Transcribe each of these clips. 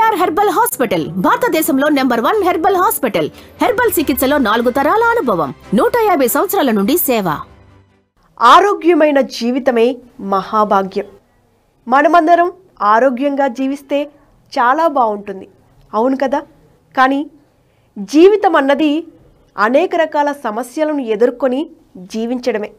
RJR herbal hospital భారతదేశంలో number one herbal hospital herbal చికిత్సలో నాలుగు తరాల అనుభవం నూట యాభై సంవత్సరాల నుండి సేవ ఆరోగ్యమైన జీవితమే మహాభాగ్యం మనమందరం ఆరోగ్యంగా జీవిస్తే చాలా బాగుంటుంది అవును కదా కానీ జీవితం అన్నది అనేక రకాల సమస్యలను ఎదుర్కొని జీవించడమే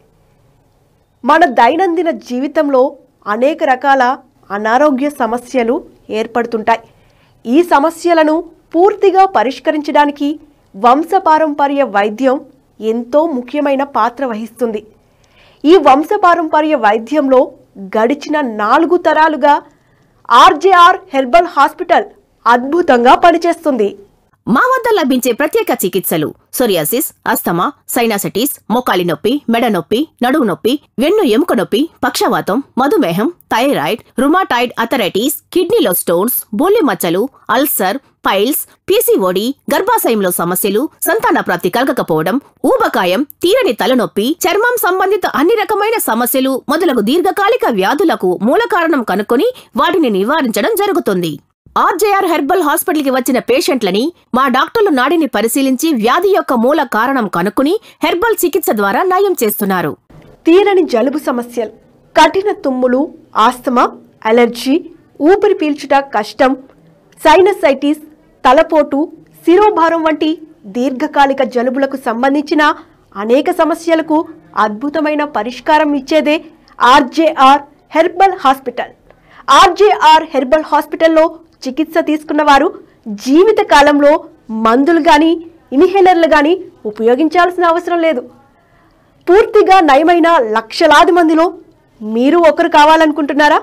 మన దైనందిన జీవితంలో అనేక రకాల అనారోగ్య సమస్యలు ఏర్పడుతుంటాయి ఈ సమస్యలను పూర్తిగా పరిష్కరించడానికి వంశపారంపర్య వైద్యం ఎంతో ముఖ్యమైన పాత్ర వహిస్తుంది ఈ వంశపారంపర్య వైద్యంలో గడిచిన నాలుగు తరాలుగా ఆర్జేఆర్ హెర్బల్ హాస్పిటల్ అద్భుతంగా పనిచేస్తుంది మా వద్ద లభించే ప్రత్యేక చికిత్సలు సొరియాసిస్ అస్తమా సైనాసిటిస్ మోకాలి నొప్పి మెడ నొప్పి నడుము నొప్పి వెన్ను ఎముక నొప్పి పక్షవాతం మధుమేహం థైరాయిడ్ రుమాటాయిడ్ అథరైటిస్ కిడ్నీలో స్టోన్స్ బొల్లి మచ్చలు అల్సర్ పైల్స్ పీసీఓడి గర్భాశయంలో సమస్యలు సంతాన ప్రాప్తి కలగకపోవడం ఊబకాయం తీరని తలనొప్పి చర్మం సంబంధిత అన్ని రకమైన సమస్యలు మొదలగు దీర్ఘకాలిక వ్యాధులకు మూల కారణం కనుక్కొని వాటిని నివారించడం జరుగుతుంది ఆర్జేఆర్ హెర్బల్ హాస్పిటల్ కి వచ్చిన పేషెంట్లని మా డాక్టర్లు నాడిని పరిశీలించి వ్యాధి యొక్క మూల కారణం కనుక్కుని హెర్బల్ చికిత్స ద్వారా నయం చేస్తున్నారు తీరని జలుబు సమస్యలు కఠిన తుమ్ములు ఆస్తమా అలర్జీ ఊపిరి పీల్చుట కష్టం సైనసైటిస్ తలపోటు శిరోభారం వంటి దీర్ఘకాలిక జలుబులకు సంబంధించిన అనేక సమస్యలకు అద్భుతమైన పరిష్కారం ఇచ్చేదే RJR herbal hospital RJR herbal హాస్పిటల్లో చికిత్స తీసుకున్న వారు జీవిత కాలంలో మందులు కానీ ఇన్హేలర్లు కానీ ఉపయోగించాల్సిన అవసరం లేదు పూర్తిగా నయమైన లక్షలాది మందిలో మీరు ఒకరు కావాలనుకుంటున్నారా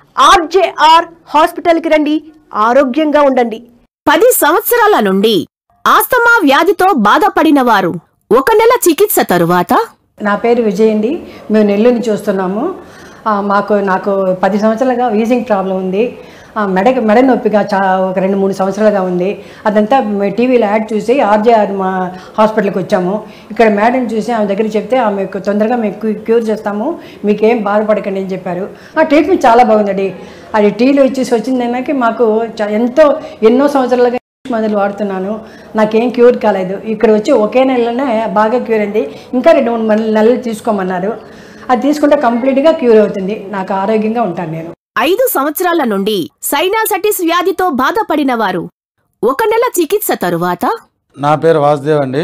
ఆర్జేఆర్ హాస్పిటల్కి రండి ఆరోగ్యంగా ఉండండి పది సంవత్సరాల నుండి ఆస్తమా వ్యాధితో బాధపడిన వారు ఒక నెల చికిత్స తరువాత నా పేరు విజయ్ అండి మేము నెల్లూరు నుంచి వస్తున్నాము ఆ, మాకు నాకు పది సంవత్సరాలుగా వీజింగ్ ప్రాబ్లం ఉంది ఆ, మెడ మెడ నొప్పిగా చా ఒక రెండు మూడు సంవత్సరాలుగా ఉంది అదంతా మే- టీవీలో యాడ్ చూసి ఆర్జేఆర్ మా హాస్పిటల్కి వచ్చాము ఇక్కడ మేడం చూసి ఆమె దగ్గర చెప్తే ఆమె తొందరగా మేము క్యూ- క్యూర్ చేస్తాము మీకేం బాధపడకండి అని చెప్పారు ఆ ట్రీట్మెంట్ చాలా బాగుందండి అది టీవీలో ఇచ్చేసి వచ్చిందన్నాక మాకు చ- ఎంతో ఎన్నో సంవత్సరాలుగా ఇంగ్లీష్ మందులు వాడుతున్నాను నాకేం క్యూర్ కాలేదు ఇక్కడ వచ్చి ఒకే నెలలోనే బాగా క్యూర్ అయింది ఇంకా రెండు మూడు నెలలు నెలలు తీసుకోమన్నారు అది తీసుకుంటే కంప్లీట్గా క్యూర్ అవుతుంది నాకు ఆరోగ్యంగా ఉంటాను నేను ఐదు సంవత్సరాల నుండి సైనాసటిస్ వ్యాధితో బాధపడిన వారు ఒక నెల చికిత్స తరువాత నా పేరు వాసుదేవ్ అండి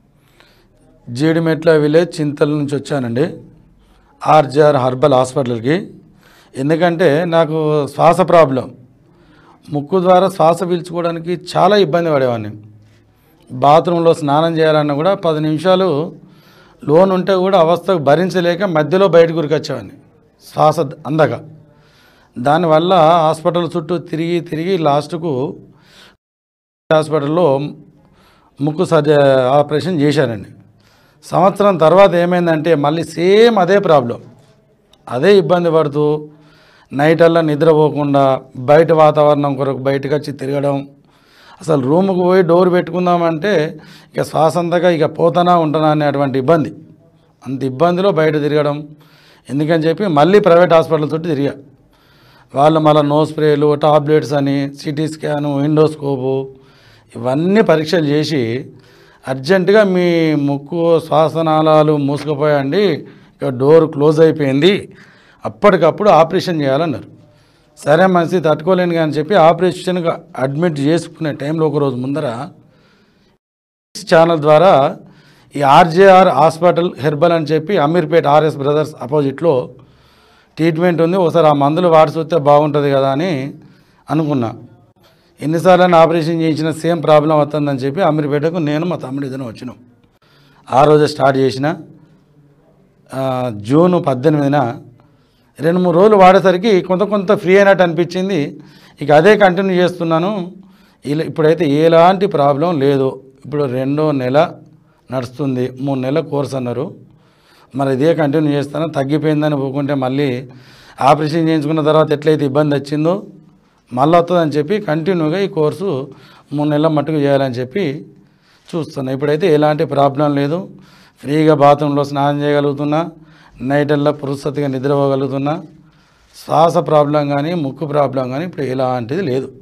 జీడిమెట్ల విలేజ్ చింతల నుంచి వచ్చానండి ఆర్జీఆర్ హర్బల్ హాస్పిటల్కి ఎందుకంటే నాకు శ్వాస ప్రాబ్లం ముక్కు ద్వారా శ్వాస పీల్చుకోవడానికి చాలా ఇబ్బంది పడేవాడిని బాత్రూంలో స్నానం చేయాలన్నా కూడా పది నిమిషాలు లోన్ ఉంటే కూడా అవస్థకు భరించలేక మధ్యలో బయటకు ఉరికొచ్చేవాడిని శ్వాస అందక దానివల్ల హాస్పిటల్ చుట్టూ తిరిగి తిరిగి లాస్ట్కు హాస్పిటల్లో ముక్కు సర్జ ఆపరేషన్ చేశానండి సంవత్సరం తర్వాత ఏమైందంటే మళ్ళీ సేమ్ అదే ప్రాబ్లం అదే ఇబ్బంది పడుతూ నైట్ అల్లా నిద్రపోకుండా బయట వాతావరణం కొరకు బయటకు వచ్చి తిరగడం అసలు రూముకు పోయి డోర్ పెట్టుకుందామంటే ఇక శ్వాస అంతగా ఇక పోతానా ఉంటానా అనేటువంటి ఇబ్బంది అంత ఇబ్బందిలో బయట తిరగడం ఎందుకని చెప్పి మళ్ళీ ప్రైవేట్ హాస్పిటల్ చుట్టూ తిరిగా వాళ్ళు మళ్ళీ నో స్ప్రేలు టాబ్లెట్స్ అని సిటీ స్కాను విండోస్కోపు ఇవన్నీ పరీక్షలు చేసి అర్జెంటుగా మీ ముక్కు శ్వాసనాళాలు మూసుకుపోయండి ఇక డోర్ క్లోజ్ అయిపోయింది అప్పటికప్పుడు ఆపరేషన్ చేయాలన్నారు సరే మనిషి తట్టుకోలేను కానీ చెప్పి ఆపరేషన్గా అడ్మిట్ చేసుకునే టైంలో ఒకరోజు ముందర ఛానల్ ద్వారా ఈ ఆర్జేఆర్ హాస్పిటల్ హెర్బల్ అని చెప్పి అమీర్పేట్ ఆర్ఎస్ బ్రదర్స్ అపోజిట్లో ట్రీట్మెంట్ ఉంది ఒకసారి ఆ మందులు వాడి చూస్తే బాగుంటుంది కదా అని అనుకున్నా ఎన్నిసార్లు ఆపరేషన్ చేయించిన సేమ్ ప్రాబ్లం వస్తుందని చెప్పి అమీర్పేటకు నేను మా తమ్ముడు ఇద్దరం వచ్చినాం ఆ రోజే స్టార్ట్ చేసిన ఆ, జూన్ పద్దెనిమిదిన రెండు మూడు రోజులు వాడేసరికి కొంత కొంత ఫ్రీ అయినట్టు అనిపించింది ఇక అదే కంటిన్యూ చేస్తున్నాను ఇలా ఇప్పుడైతే ఎలాంటి ప్రాబ్లం లేదు ఇప్పుడు రెండో నెల నడుస్తుంది మూడు నెలల కోర్స్ అన్నారు మరి ఇదే కంటిన్యూ చేస్తాను తగ్గిపోయిందని పోకుంటే మళ్ళీ ఆపరేషన్ చేయించుకున్న తర్వాత ఎట్లయితే ఇబ్బంది వచ్చిందో మళ్ళీ వస్తుందని చెప్పి కంటిన్యూగా ఈ కోర్సు మూడు నెలల మట్టుకు చేయాలని చెప్పి చూస్తున్నా ఇప్పుడైతే ఎలాంటి ప్రాబ్లం లేదు ఫ్రీగా బాత్రూంలో స్నానం చేయగలుగుతున్నా నైటల్లా పురుసతిగా నిద్రపోగలుగుతున్నా శ్వాస ప్రాబ్లం కానీ ముక్కు ప్రాబ్లం కానీ ఇప్పుడు ఎలాంటిది లేదు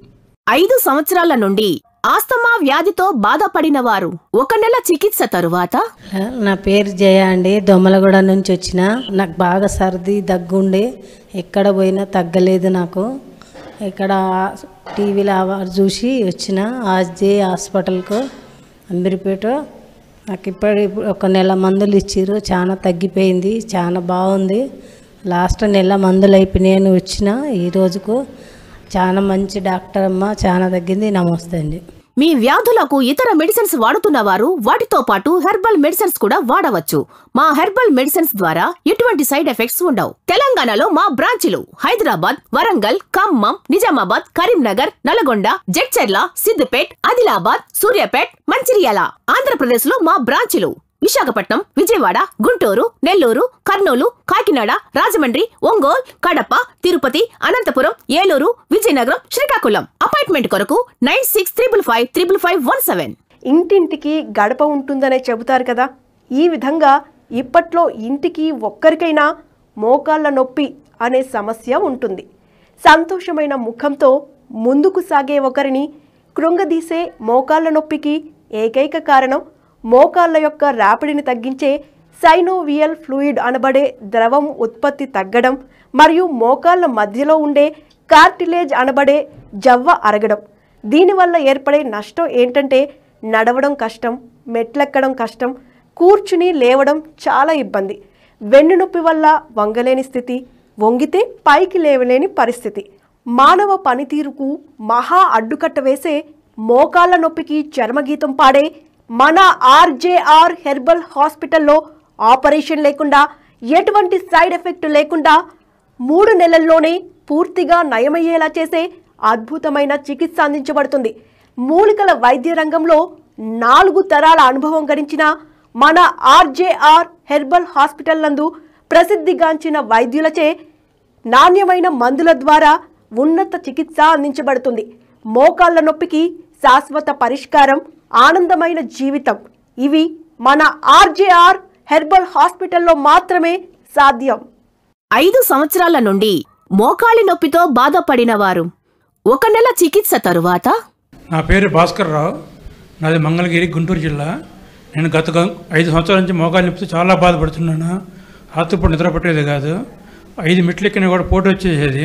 ఐదు సంవత్సరాల నుండి ఆస్తమా వ్యాధితో బాధపడిన వారు ఒక నెల చికిత్స తరువాత నా పేరు జయ అండి దొమ్మలగూడ నుంచి వచ్చిన నాకు బాగా సర్ది దగ్గుండే ఎక్కడ పోయినా తగ్గలేదు నాకు ఇక్కడ టీవీలో అవార్డు చూసి వచ్చిన ఆర్జే హాస్పిటల్కు అంబిరిపేట నాకు ఇప్పటి ఒక నెల మందులు ఇచ్చిర్రు చాలా తగ్గిపోయింది చాలా బాగుంది లాస్ట్ నెల మందులు అయిపోయినాయని వచ్చిన ఈ రోజుకు చాలా మంచి డాక్టర్ అమ్మ చాలా తగ్గింది నమస్తే అండి మీ వ్యాధులకు ఇతర మెడిసిన్స్ వాడుతున్న వారు వాటితో పాటు హెర్బల్ మెడిసిన్స్ కూడా వాడవచ్చు మా హెర్బల్ మెడిసిన్స్ ద్వారా ఎటువంటి సైడ్ ఎఫెక్ట్స్ ఉండవు తెలంగాణలో మా బ్రాంచీలు హైదరాబాద్ వరంగల్ ఖమ్మం నిజామాబాద్ కరీంనగర్ నల్గొండ జడ్చెర్ల సిద్దిపేట్ ఆదిలాబాద్ సూర్యాపేట్ మంచిర్యాల ఆంధ్రప్రదేశ్ లో మా బ్రాంచీలు విశాఖపట్నం విజయవాడ గుంటూరు నెల్లూరు కర్నూలు కాకినాడ రాజమండ్రి ఒంగోలు కడప తిరుపతి అనంతపురం ఏలూరు విజయనగరం శ్రీకాకుళం అపాయింట్మెంట్ కొరకు nine six triple five triple five one seven ఇంటింటికి గడప ఉంటుందనే చెబుతారు కదా ఈ విధంగా ఇప్పట్లో ఇంటికి ఒక్కరికైనా మోకాళ్ళ నొప్పి అనే సమస్య ఉంటుంది సంతోషమైన ముఖంతో ముందుకు సాగే ఒకరిని కృంగదీసే మోకాళ్ళ నొప్పికి ఏకైక కారణం మోకాళ్ళ యొక్క రాపిడిని తగ్గించే సైనోవియల్ ఫ్లూయిడ్ అనబడే ద్రవం ఉత్పత్తి తగ్గడం మరియు మోకాళ్ళ మధ్యలో ఉండే కార్టిలేజ్ అనబడే జవ్వ అరగడం దీనివల్ల ఏర్పడే నష్టం ఏంటంటే నడవడం కష్టం మెట్లెక్కడం కష్టం కూర్చుని లేవడం చాలా ఇబ్బంది వెన్నునొప్పి వల్ల వంగలేని స్థితి వంగితే పైకి లేవలేని పరిస్థితి మానవ పనితీరుకు మహా అడ్డుకట్ట వేసే మోకాళ్ళ నొప్పికి చర్మగీతం పాడే మన ఆర్జేఆర్ హెర్బల్ హాస్పిటల్లో ఆపరేషన్ లేకుండా ఎటువంటి సైడ్ ఎఫెక్ట్ లేకుండా మూడు నెలల్లోనే పూర్తిగా నయమయ్యేలా చేసే అద్భుతమైన చికిత్స అందించబడుతుంది మూలికల వైద్య రంగంలో నాలుగు తరాల అనుభవం గడించిన మన ఆర్జేఆర్ హెర్బల్ హాస్పిటల్ నందు ప్రసిద్ధిగాంచిన వైద్యులచే నాణ్యమైన మందుల ద్వారా ఉన్నత చికిత్స అందించబడుతుంది మోకాళ్ళ నొప్పికి శాశ్వత పరిష్కారం ఆనందమైన జీవితం ఇవి మన ఆర్జేఆర్ హెర్బల్ హాస్పిటల్లో మాత్రమే సాధ్యం ఐదు సంవత్సరాల నుండి మోకాలి నొప్పితో బాధపడిన వారు ఒక నెల చికిత్స తరువాత నా పేరు భాస్కర్ రావు నాది మంగళగిరి గుంటూరు జిల్లా నేను గత గం- ఐదు సంవత్సరాల నుంచి మోకాలు నొప్పితో చాలా బాధపడుతున్నాను రాత్రిపూట నిద్ర పట్టేది కాదు ఐదు మెట్లు ఎక్కినా కూడా పోటీ వచ్చేసేది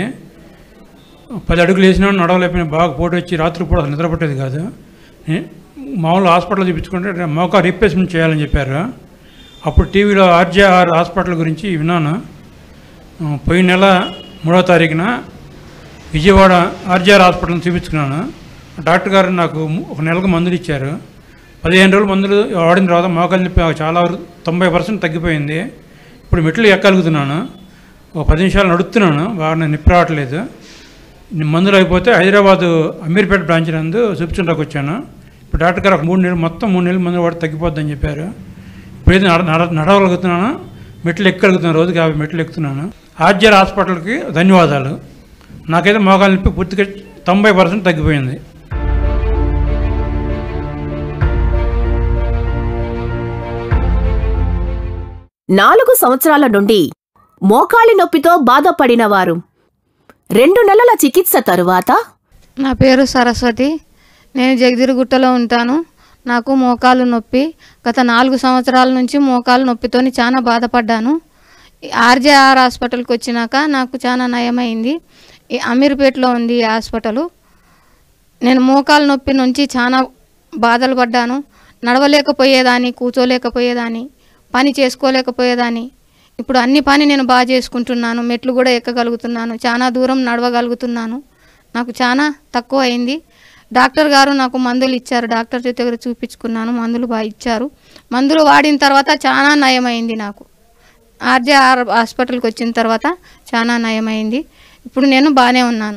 పది అడుగులు వేసినా నడవలేకపోయినా బాగా పోటీ వచ్చి రాత్రిపూట అసలు నిద్ర పట్టేది కాదు నే- మామూలు హాస్పిటల్ చూపించుకుంటే మోకా రీప్లేస్మెంట్ చేయాలని చెప్పారు అప్పుడు టీవీలో ఆర్జేఆర్ హాస్పిటల్ గురించి విన్నాను ఆ, పోయిన నెల మూడో తారీఖున విజయవాడ ఆర్జీఆర్ హాస్పిటల్ చూపించుకున్నాను డాక్టర్ గారు నాకు ము- ఒక నెలకు మందులు ఇచ్చారు పదిహేను రోజులు మందులు వాడిన తర్వాత మోకాలు నొప్పి నాకు చాలా వరకు తొంభై పర్సెంట్ తగ్గిపోయింది ఇప్పుడు మెట్లు ఎక్కగలుగుతున్నాను ఒక పది నిమిషాలు నడుస్తున్నాను బాగా నొప్పి రావట్లేదు ఇన్ని మందులు అయిపోతే హైదరాబాద్ అమీర్పేట బ్రాంచ్ నందు చూపించడానికి వచ్చాను ఇప్పుడు డాక్టర్ గారు ఒక మూడు నెలలు మొత్తం మూడు నెలలు మందులు వాడి తగ్గిపోద్దని చెప్పారు ఇప్పుడైతే నడ నడ నడవగలుగుతున్నాను మెట్లు ఎక్కగలుగుతున్నాను రోజుకి యాభై మెట్లు ఎక్కుతున్నాను ఆర్జీఆర్ హాస్పిటల్కి ధన్యవాదాలు నాకైతే మోకాలు నొప్పి పూర్తిగా తొంభై పర్సెంట్ తగ్గిపోయింది నాలుగు సంవత్సరాల నుండి మోకాలి నొప్పితో బాధపడిన వారు రెండు నెలల చికిత్స తరువాత నా పేరు సరస్వతి నేను జగదిరిగుట్టలో ఉంటాను నాకు మోకాలు నొప్పి గత నాలుగు సంవత్సరాల నుంచి మోకాలు నొప్పితోని చాలా బాధపడ్డాను ఈ ఆర్జేఆర్ హాస్పిటల్కి వచ్చినాక నాకు చాలా నయమైంది ఈ అమీర్పేటలో ఉంది ఈ హాస్పిటల్ నేను మోకాలు నొప్పి నుంచి చాలా బాధలు పడ్డాను నడవలేకపోయేదాన్ని కూర్చోలేకపోయేదాన్ని పని చేసుకోలేకపోయేదాన్ని ఇప్పుడు అన్ని పని నేను బాగా చేసుకుంటున్నాను మెట్లు కూడా ఎక్కగలుగుతున్నాను చాలా దూరం నడవగలుగుతున్నాను నాకు చాలా తక్కువ అయింది డాక్టర్ గారు నాకు మందులు ఇచ్చారు డాక్టర్ దగ్గర చూపించుకున్నాను మందులు బాగా ఇచ్చారు మందులు వాడిన తర్వాత చాలా నయమైంది నాకు ఆర్జేఆర్ హాస్పిటల్కి వచ్చిన తర్వాత చాలా నయమైంది ఇప్పుడు నేను బాగానే ఉన్నాను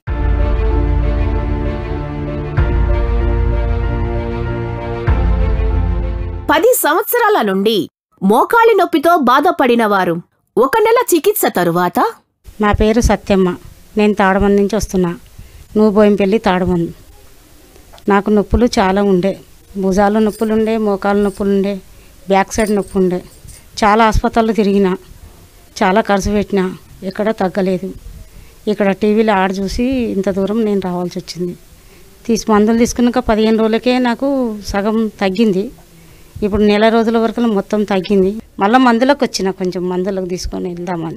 పది సంవత్సరాల నుండి మోకాలి నొప్పితో బాధపడిన వారు ఒక నెల చికిత్స తరువాత నా పేరు సత్యమ్మ నేను తాడమంది నుంచి వస్తున్నా నువ్వు బోయింపల్లి తాడమంది నాకు నొప్పులు చాలా ఉండే భుజాలు నొప్పులు ఉండే మోకాలు నొప్పులు ఉండే బ్యాక్ సైడ్ నొప్పి ఉండే చాలా హాస్పిటల్లో తిరిగిన చాలా ఖర్చు పెట్టినా ఎక్కడ తగ్గలేదు ఇక్కడ టీవీలో ఆడ చూసి ఇంత దూరం నేను రావాల్సి వచ్చింది తీసి మందులు తీసుకున్నాక పదిహేను రోజులకే నాకు సగం తగ్గింది ఇప్పుడు నెల రోజుల వరకు మొత్తం తగ్గింది మళ్ళీ మందులకు వచ్చిన కొంచెం మందులకు తీసుకొని వెళ్దామని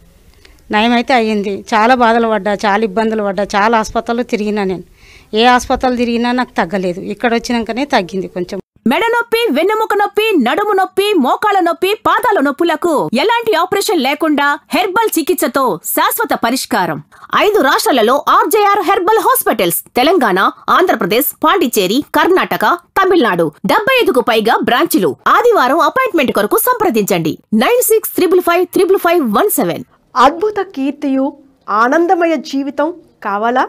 నయమైతే అయ్యింది చాలా బాధలు పడ్డా చాలా ఇబ్బందులు పడ్డా చాలా హాస్పిటల్లో తిరిగినా నేను ఏ హాస్పిటల్ తిరిగినా నాకు తగ్గలేదు ఇక్కడ వచ్చినాకనే తగ్గింది కొంచెం మెడ నొప్పి వెన్నెముక నొప్పి నడుము నొప్పి మోకాల నొప్పి పాదాల నొప్పులకు ఎలాంటి ఆపరేషన్ లేకుండా హెర్బల్ చికిత్సతో శాశ్వత పరిష్కారం ఐదు రాష్ట్రాలలో RJR herbal hospitals Telangana Andhra Pradesh Pondicherry Karnataka Tamil Nadu డెబ్బై ఐదుకు పైగా బ్రాంచులు ఆదివారం అపాయింట్మెంట్ కొరకు సంప్రదించండి nine six triple five triple five one seven అద్భుత కీర్తియు ఆనందమయ జీవితం కావాలా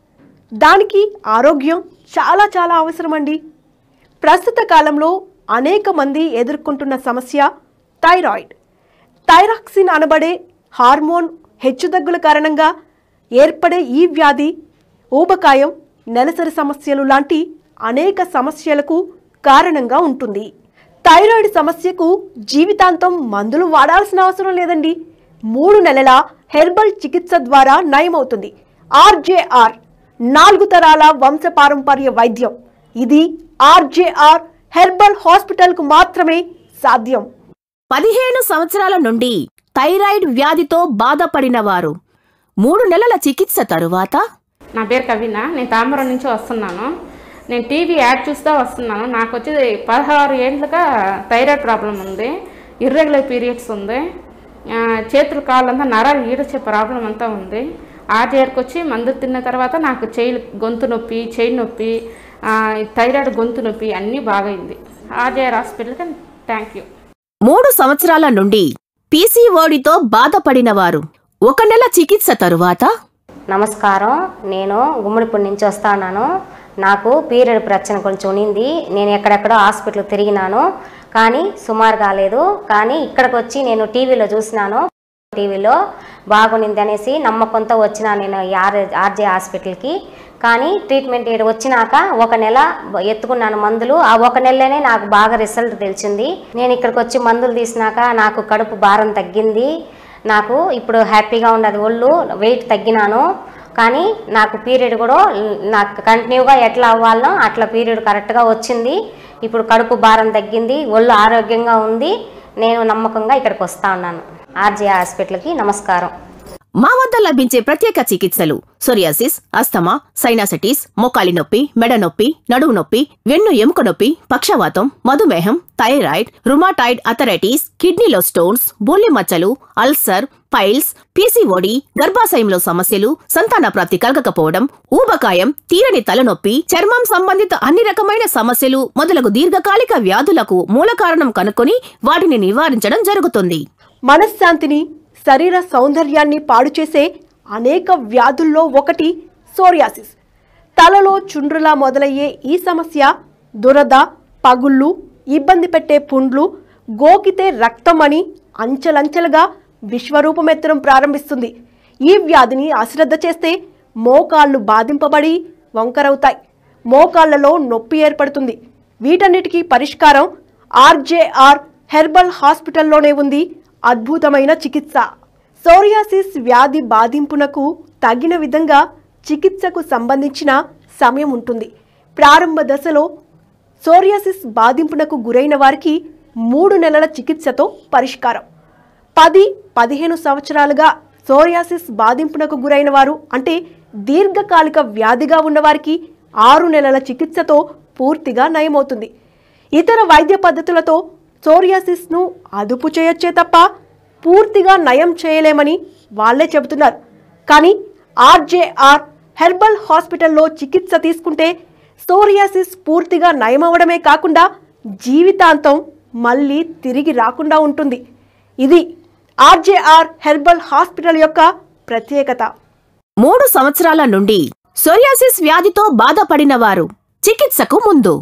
దానికి ఆరోగ్యం చాలా చాలా అవసరమండి ప్రస్తుత కాలంలో అనేక మంది ఎదుర్కొంటున్న సమస్య థైరాయిడ్ థైరాక్సిన్ అనబడే హార్మోన్ హెచ్చుతగ్గుల కారణంగా ఏర్పడే ఈ వ్యాధి ఊబకాయం నెలసరి సమస్యలు లాంటి అనేక సమస్యలకు కారణంగా ఉంటుంది థైరాయిడ్ సమస్యకు జీవితాంతం మందులు వాడాల్సిన అవసరం లేదండి మూడు నెలల హెర్బల్ చికిత్స ద్వారా నయమవుతుంది ఆర్జేఆర్ నాలుగు తరాల వంశపారంపర్య వైద్యం ఇది ఆర్జేఆర్ హెర్బల్ హాస్పిటల్కు మాత్రమే సాధ్యం పదిహేను సంవత్సరాల నుండి థైరాయిడ్ వ్యాధితో బాధపడిన వారు మూడు నెలల చికిత్స తరువాత నా పేరు కవిన నేను తాంబరం నుంచి వస్తున్నాను నేను టీవీ యాడ్ చూస్తూ వస్తున్నాను నాకు వచ్చి పదహారు ఏళ్ళుగా థైరాయిడ్ ప్రాబ్లం ఉంది ఇర్రెగ్యులర్ పీరియడ్స్ ఉంది ఆ, చేతులు కాళ్ళంతా నరాలు ఈడొచ్చే ప్రాబ్లం అంతా ఉంది ఆ చేరుకు వచ్చి మందు తిన్న తర్వాత నాకు చేయి గొంతు నొప్పి చేయి నొప్పి ఆ, థైరాయిడ్ గొంతు నొప్పి అన్నీ బాగైంది ఆర్జేఆర్ హాస్పిటల్కి థ్యాంక్ యూ మూడు సంవత్సరాల నుండి పీసీఓడితో బాధపడిన వారు ఒక నెల చికిత్స తరువాత నమస్కారం నేను గుమ్మడిపూడి నుంచి వస్తాను నాకు పీరియడ్ ప్రశ్న కొంచెం ఉన్నింది నేను ఎక్కడెక్కడో హాస్పిటల్ తిరిగినాను కానీ సుమారు కాలేదు కానీ ఇక్కడికి వచ్చి నేను టీవీలో చూసినాను టీవీలో బాగునింది అనేసి నమ్మకంతో వచ్చిన నేను ఈ ఆర్ ఆర్జే హాస్పిటల్కి కానీ ట్రీట్మెంట్ ఈడ వచ్చినాక ఒక నెల ఎత్తుకున్నాను మందులు ఆ ఒక నెలలోనే నాకు బాగా రిజల్ట్ తెలిసింది నేను ఇక్కడికి వచ్చి మందులు తీసినాక నాకు కడుపు భారం తగ్గింది నాకు ఇప్పుడు హ్యాపీగా ఉన్నది ఒళ్ళు వెయిట్ తగ్గినాను కానీ నాకు పీరియడ్ కూడా నాకు కంటిన్యూగా ఎట్లా అవ్వాలనో అట్లా పీరియడ్ కరెక్ట్గా వచ్చింది ఇప్పుడు కడుపు భారం తగ్గింది ఒళ్ళు ఆరోగ్యంగా ఉంది నేను నమ్మకంగా ఇక్కడికి వస్తా ఉన్నాను ఆర్జే హాస్పిటల్కి నమస్కారం మా వద్ద లభించే ప్రత్యేక చికిత్సలు సొరియాసిస్ అస్తమా సైనాసిటిస్ మోకాలి నొప్పి మెడ నొప్పి నడువు నొప్పి వెన్ను ఎముక నొప్పి పక్షవాతం మధుమేహం థైరాయిడ్ రుమాటాయిడ్ అథరైటిస్ కిడ్నీలో స్టోన్స్ బొల్లి మచ్చలు అల్సర్ పైల్స్ పీసీఓడి గర్భాశయంలో సమస్యలు సంతాన ప్రాప్తి కలగకపోవడం ఊబకాయం తీరని తలనొప్పి చర్మం సంబంధిత అన్ని రకమైన సమస్యలు మొదలగు దీర్ఘకాలిక వ్యాధులకు మూల కారణం కనుక్కొని వాటిని నివారించడం జరుగుతుంది మనశ్శాంతిని శరీర సౌందర్యాన్ని పాడు చేసే అనేక వ్యాధుల్లో ఒకటి సోరియాసిస్ తలలో చుండ్రులా మొదలయ్యే ఈ సమస్య దురద పగుళ్ళు ఇబ్బంది పెట్టే పుండ్లు గోకితే రక్తం అని అంచెలంచెలుగా విశ్వరూపమెత్తడం ప్రారంభిస్తుంది ఈ వ్యాధిని అశ్రద్ధ చేస్తే మోకాళ్ళు బాధింపబడి వంకరవుతాయి మోకాళ్లలో నొప్పి ఏర్పడుతుంది వీటన్నిటికీ పరిష్కారం ఆర్జేఆర్ హెర్బల్ హాస్పిటల్లోనే ఉంది అద్భుతమైన చికిత్స సోరియాసిస్ వ్యాధి బాధింపునకు తగిన విధంగా చికిత్సకు సంబంధించిన సమయం ఉంటుంది ప్రారంభ దశలో సోరియాసిస్ బాధింపునకు గురైన వారికి మూడు నెలల చికిత్సతో పరిష్కారం పది పదిహేను సంవత్సరాలుగా సోరియాసిస్ బాధింపునకు గురైన వారు అంటే దీర్ఘకాలిక వ్యాధిగా ఉన్నవారికి ఆరు నెలల చికిత్సతో పూర్తిగా నయమవుతుంది ఇతర వైద్య పద్ధతులతో సోరియాసిస్ను అదుపు చేయొచ్చే తప్ప పూర్తిగా నయం చేయలేమని వాళ్ళే చెబుతున్నారు కానీ ఆర్జేఆర్ హెర్బల్ హాస్పిటల్లో చికిత్స తీసుకుంటే సోరియాసిస్ పూర్తిగా నయమవడమే కాకుండా జీవితాంతం మళ్ళీ తిరిగి రాకుండా ఉంటుంది ఇది ఆర్జేఆర్ హెర్బల్ హాస్పిటల్ యొక్క ప్రత్యేకత మూడు సంవత్సరాల నుండి సోరియాసిస్ వ్యాధితో బాధపడిన వారు చికిత్సకు ముందు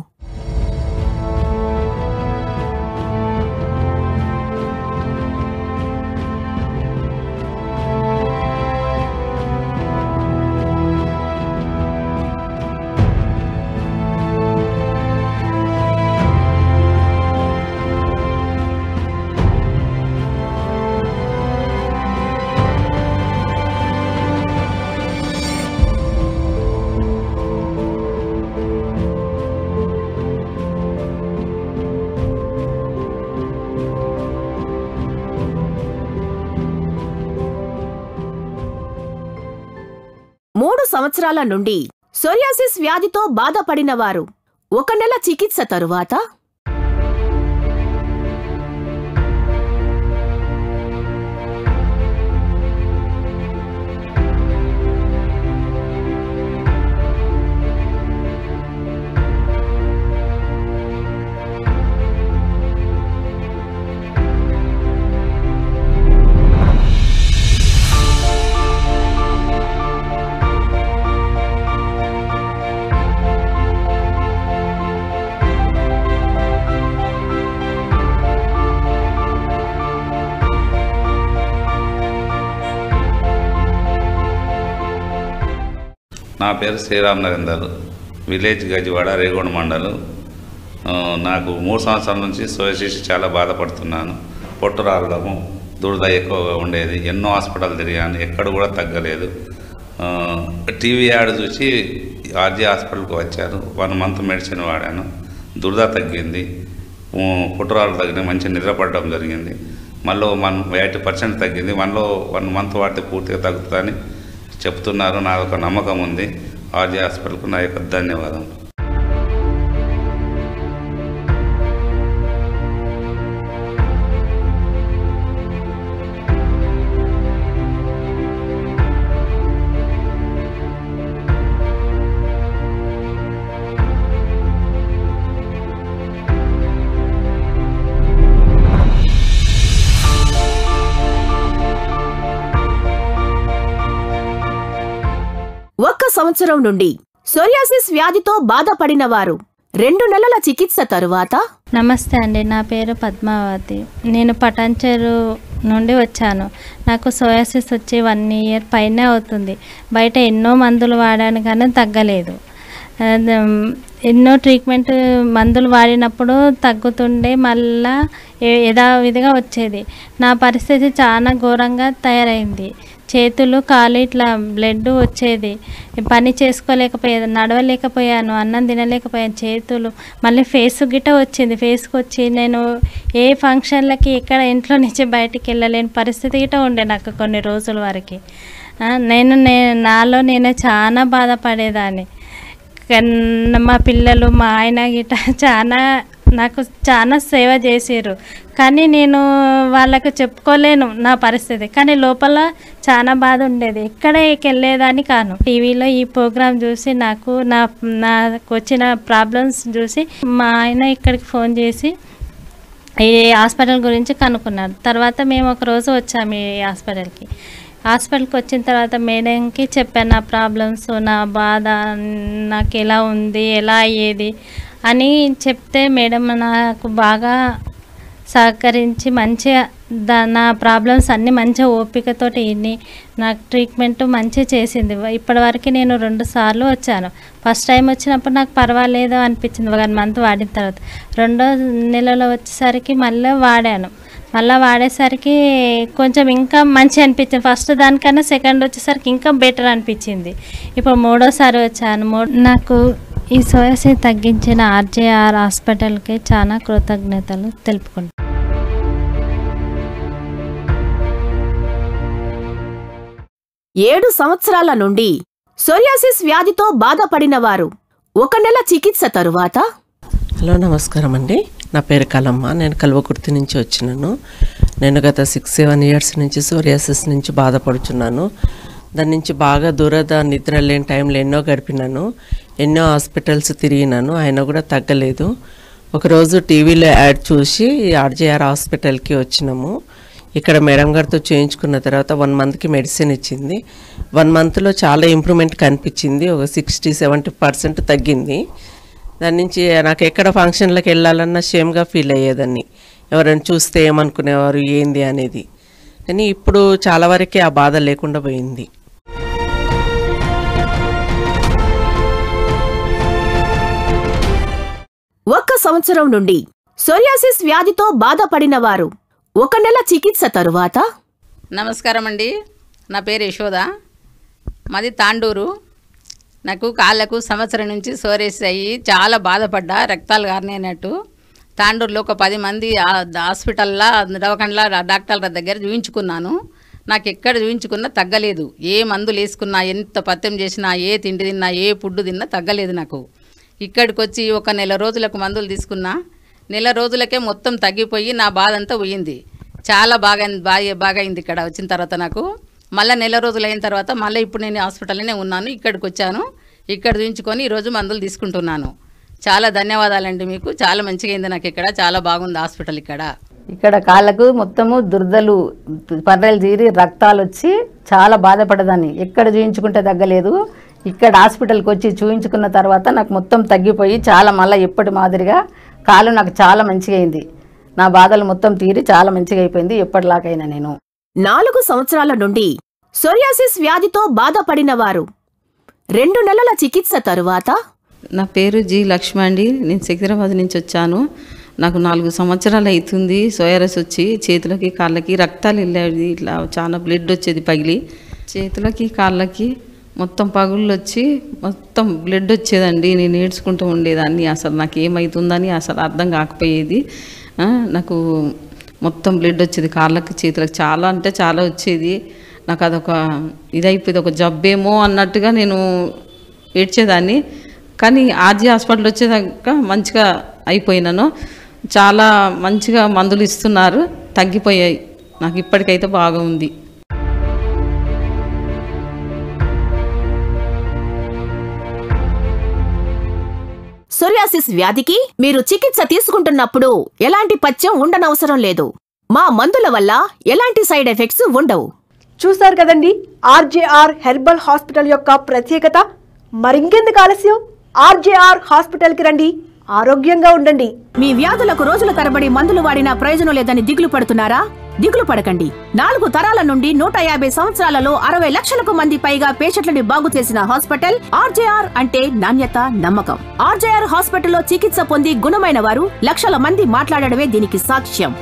మూడు సంవత్సరాల నుండి సోరియాసిస్ వ్యాధితో బాధపడిన వారు ఒక నెల చికిత్స తరువాత నా పేరు శ్రీరామ్ నరేందర్ విలేజ్ గజివాడ రేగొండ మండలం ఆ, నాకు మూడు సంవత్సరాల నుంచి సోయసిస్ చాలా బాధపడుతున్నాను పొట్టు రావడము దురద ఎక్కువగా ఉండేది ఎన్నో హాస్పిటల్ తిరిగాను ఎక్కడ కూడా తగ్గలేదు ఆ, టీవీ యాడ్ చూసి ఆర్జీ హాస్పిటల్కి వచ్చారు వన్ మంత్ మెడిసిన్ వాడాను దురద తగ్గింది ఊ, పుట్టురాలు తగ్గినాయి మంచి నిద్రపడడం జరిగింది మళ్ళీ వన్ ఎయిటీ పర్సెంట్ తగ్గింది మనలో వన్ మంత్ వాడితే పూర్తిగా తగ్గుతుందని చెప్తున్నారు నాకు ఒక నమ్మకం ఉంది ఆర్జీ హాస్పిటల్కు నా యొక్క ధన్యవాదం ఒక్క సంవత్సరం నుండి సోరియాసిస్ వ్యాధితో బాధపడిన వారు రెండు నెలల చికిత్స తరువాత నమస్తే అండి నా పేరు పద్మావతి నేను పటాన్చెరు నుండి వచ్చాను నాకు సోయాసిస్ వచ్చి వన్ ఇయర్ పైనే అవుతుంది బయట ఎన్నో మందులు వాడాను కానీ తగ్గలేదు అది, ఎన్నో ట్రీట్మెంట్ మందులు వాడినప్పుడు తగ్గుతుండే మళ్ళా ఏ- యథావిధిగా వచ్చేది నా పరిస్థితి చాలా ఘోరంగా తయారైంది చేతులు కాలు ఇట్లా బ్లడ్ వచ్చేది పని చేసుకోలేకపోయేది నడవలేకపోయాను అన్నం తినలేకపోయాను చేతులు మళ్ళీ ఫేస్ గిట్ట వచ్చింది ఫేస్కి వచ్చి నేను ఏ ఫంక్షన్లకి ఎక్కడ ఇంట్లో నుంచి బయటికి వెళ్ళలేని పరిస్థితి గిట్ట ఉండే నాకు కొన్ని రోజుల వరకు ఆ, నేను నే నాలో నేను చాలా బాధపడేదాన్ని కన్- మా పిల్లలు మా ఆయన గిట్ట చాలా నాకు చాలా సేవ చేసారు కానీ నేను వాళ్ళకు చెప్పుకోలేను నా పరిస్థితి కానీ లోపల చాలా బాధ ఉండేది ఎక్కడికి వెళ్ళేదాన్ని కాను టీవీలో ఈ ప్రోగ్రాం చూసి నాకు నా నాకు వచ్చిన ప్రాబ్లమ్స్ చూసి మా ఆయన ఇక్కడికి ఫోన్ చేసి ఈ హాస్పిటల్ గురించి కనుక్కున్నారు తర్వాత మేము ఒక రోజు వచ్చాము ఈ హాస్పిటల్కి హాస్పిటల్కి వచ్చిన తర్వాత మేడంకి చెప్పాను నా ప్రాబ్లమ్స్ నా బాధ నాకు ఎలా ఉంది ఎలా అయ్యేది అని చెప్తే మేడం నాకు బాగా సహకరించి మంచిగా దా నా ప్రాబ్లమ్స్ అన్నీ మంచిగా ఓపికతోటి విని నాకు ట్రీట్మెంట్ మంచిగా చేసింది ఇప్పటివరకు నేను రెండు సార్లు వచ్చాను ఫస్ట్ టైం వచ్చినప్పుడు నాకు పర్వాలేదు అనిపించింది వన్ మంత్ వాడిన తర్వాత రెండో నెలలో వచ్చేసరికి మళ్ళీ వాడాను మళ్ళీ వాడేసరికి కొంచెం ఇంకా మంచి అనిపించింది ఫస్ట్ దానికన్నా సెకండ్ వచ్చేసరికి ఇంకా బెటర్ అనిపించింది ఇప్పుడు మూడోసారి వచ్చాను మూ నాకు ఈ సోయాసి తగ్గించిన ఆర్జేఆర్ హాస్పిటల్కి చాలా కృతజ్ఞతలు తెలుపుకుంటాను ఏడు సంవత్సరాల నుండి సోరియాసిస్ వ్యాధితో బాధపడిన వారు ఒక నెల చికిత్స తరువాత హలో నమస్కారం అండి నా పేరు కలమ్మ నేను కల్వకుర్తి నుంచి వచ్చినాను నేను గత సిక్స్ సెవెన్ ఇయర్స్ నుంచి సోరియాసిస్ నుంచి బాధపడుచున్నాను దాని నుంచి బాగా దూరద నిద్ర లేని టైంలో ఎన్నో గడిపినాను ఎన్నో హాస్పిటల్స్ తిరిగినాను అయినా కూడా తగ్గలేదు ఒకరోజు టీవీలో యాడ్ చూసి ఆర్జేఆర్ హాస్పిటల్కి వచ్చినాము ఇక్కడ మేడం గారితో చేయించుకున్న తర్వాత వన్ మంత్కి మెడిసిన్ ఇచ్చింది వన్ మంత్లో చాలా ఇంప్రూవ్మెంట్ కనిపించింది ఒక సిక్స్టీ సెవెంటీ పర్సెంట్ తగ్గింది దాని నుంచి నాకు ఎక్కడ ఫంక్షన్లకు వెళ్ళాలన్నా షేమ్గా ఫీల్ అయ్యేదాన్ని ఎవరైనా చూస్తే ఏమనుకునేవారు ఏంది అనేది కానీ ఇప్పుడు చాలా వరకే ఆ బాధ లేకుండా పోయింది ఒక్క సంవత్సరం నుండి సోరియాసిస్ వ్యాధితో బాధపడిన వారు ఒక నెల చికిత్స తరువాత నమస్కారం అండి నా పేరు యశోద మాది తాండూరు నాకు కాళ్ళకు సంవత్సరం నుంచి సోరేసి అయ్యి చాలా బాధపడ్డా రక్తాలు గారినట్టు తాండూరులో ఒక పది మంది ఆ- హాస్పిటల్లో దవాఖానలో డాక్టర్ల దగ్గర చూయించుకున్నాను నాకు ఎక్కడ చూపించుకున్నా తగ్గలేదు ఏ మందులు వేసుకున్నా ఎంత పత్యం చేసినా ఏ తిండి తిన్నా ఏ ఫుడ్ తిన్నా తగ్గలేదు నాకు ఇక్కడికి వచ్చి ఒక నెల రోజులకు మందులు తీసుకున్నా నెల రోజులకే మొత్తం తగ్గిపోయి నా బాధ అంతా పోయింది చాలా బాగా బాగా బాగా అయింది ఇక్కడ వచ్చిన తర్వాత నాకు మళ్ళీ నెల రోజులు అయిన తర్వాత మళ్ళీ ఇప్పుడు నేను హాస్పిటల్లోనే ఉన్నాను ఇక్కడికి వచ్చాను ఇక్కడ చూపించుకొని ఈరోజు మందులు తీసుకుంటున్నాను చాలా ధన్యవాదాలండి మీకు చాలా మంచిగా అయింది నాకు ఇక్కడ చాలా బాగుంది హాస్పిటల్ ఇక్కడ ఇక్కడ కాళ్ళకు మొత్తము దురదలు పర్రెలు తీరి రక్తాలు వచ్చి చాలా బాధపడదాన్ని ఎక్కడ చూయించుకుంటే తగ్గలేదు ఇక్కడ హాస్పిటల్కి వచ్చి చూయించుకున్న తర్వాత నాకు మొత్తం తగ్గిపోయి చాలా మళ్ళీ ఎప్పటి మాదిరిగా కాలు నాకు చాలా మంచిగా అయింది నా బాధలు మొత్తం తీరి చాలా మంచిగా అయిపోయింది ఎప్పటిలాకైనా నేను నాలుగు సంవత్సరాల నుండి సొరియాసిస్ వ్యాధితో బాధపడిన వారు రెండు నెలల చికిత్స తరువాత నా పేరు జి లక్ష్మ అండి నేను సికింద్రాబాద్ నుంచి వచ్చాను నాకు నాలుగు సంవత్సరాలు అవుతుంది సోయరస్ వచ్చి చేతులకి కాళ్ళకి రక్తాలు వెళ్ళేది ఇట్లా చాలా బ్లడ్ వచ్చేది పగిలి చేతులకి కాళ్ళకి మొత్తం పగుళ్ళు వచ్చి మొత్తం బ్లడ్ వచ్చేదండి నేను ఏడ్చుకుంటూ ఉండేదాన్ని అసలు నాకు ఏమవుతుందని అసలు అర్థం కాకపోయేది ఆ, నాకు మొత్తం బ్లడ్ వచ్చేది కాళ్ళకి చేతులకు చాలా అంటే చాలా వచ్చేది నాకు అదొక ఇదైపోయింది ఒక జబ్బేమో అన్నట్టుగా నేను ఏడ్చేదాన్ని కానీ ఆర్జీ హాస్పిటల్ వచ్చేదాకా మంచిగా అయిపోయినాను చాలా మంచిగా మందులు ఇస్తున్నారు తగ్గిపోయాయి నాకు ఇప్పటికైతే బాగా ఉంది సొరియాసిస్ వ్యాధికి మీరు చికిత్స తీసుకుంటున్నప్పుడు ఎలాంటి పథ్యం ఉండనవసరం లేదు మా మందుల వల్ల ఎలాంటి సైడ్ ఎఫెక్ట్స్ ఉండవు చూశారు కదండి ఆర్జేఆర్ హెర్బల్ హాస్పిటల్ యొక్క ప్రత్యేకత మరింకెందుకు ఆలస్యం ఆర్జేఆర్ హాస్పిటల్కి రండి ఆరోగ్యంగా ఉండండి మీ వ్యాధులకు రోజుల తరబడి మందులు వాడినా ప్రయోజనం లేదని దిగులు పడుతున్నారా దిగులు పడకండి నాలుగు తరాల నుండి నూట యాభై సంవత్సరాలలో అరవై లక్షలకు మంది పైగా పేషెంట్లని బాగు చేసిన హాస్పిటల్ ఆర్జేఆర్ అంటే నాణ్యత నమ్మకం ఆర్జేఆర్ హాస్పిటల్లో చికిత్స పొంది గుణమైన వారు లక్షల మంది మాట్లాడడమే దీనికి సాక్ష్యం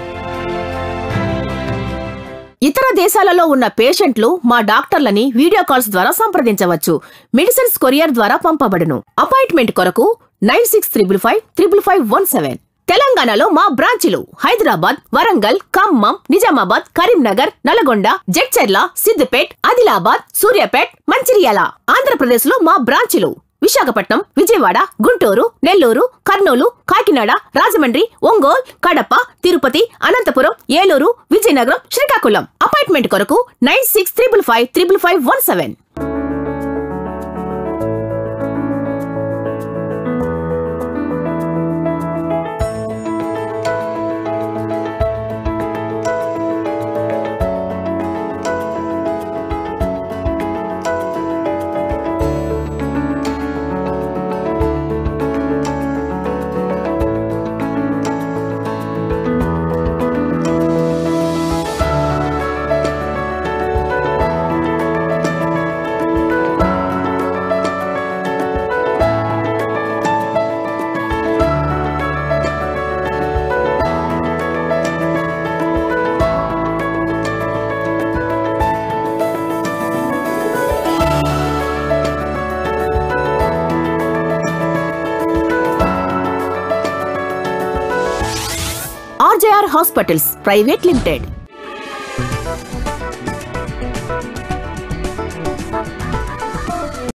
ఇతర దేశాలలో ఉన్న పేషెంట్లు మా డాక్టర్లని వీడియో కాల్స్ ద్వారా సంప్రదించవచ్చు మెడిసిన్స్ కొరియర్ ద్వారా పంపబడును అపాయింట్మెంట్ కొరకు nine six triple five triple five one seven తెలంగాణలో మా బ్రాంచీలు హైదరాబాద్ వరంగల్ ఖమ్మం నిజామాబాద్ కరీంనగర్ నల్గొండ జడ్చెర్ల సిద్దిపేట్ ఆదిలాబాద్ సూర్యాపేట్ మంచిర్యాల ఆంధ్రప్రదేశ్ లో మా బ్రాంచీలు విశాఖపట్నం విజయవాడ గుంటూరు నెల్లూరు కర్నూలు కాకినాడ రాజమండ్రి ఒంగోల్ కడప తిరుపతి అనంతపురం ఏలూరు విజయనగరం శ్రీకాకుళం అపాయింట్మెంట్ కొరకు nine six triple five triple five one seven RJR hospitals private limited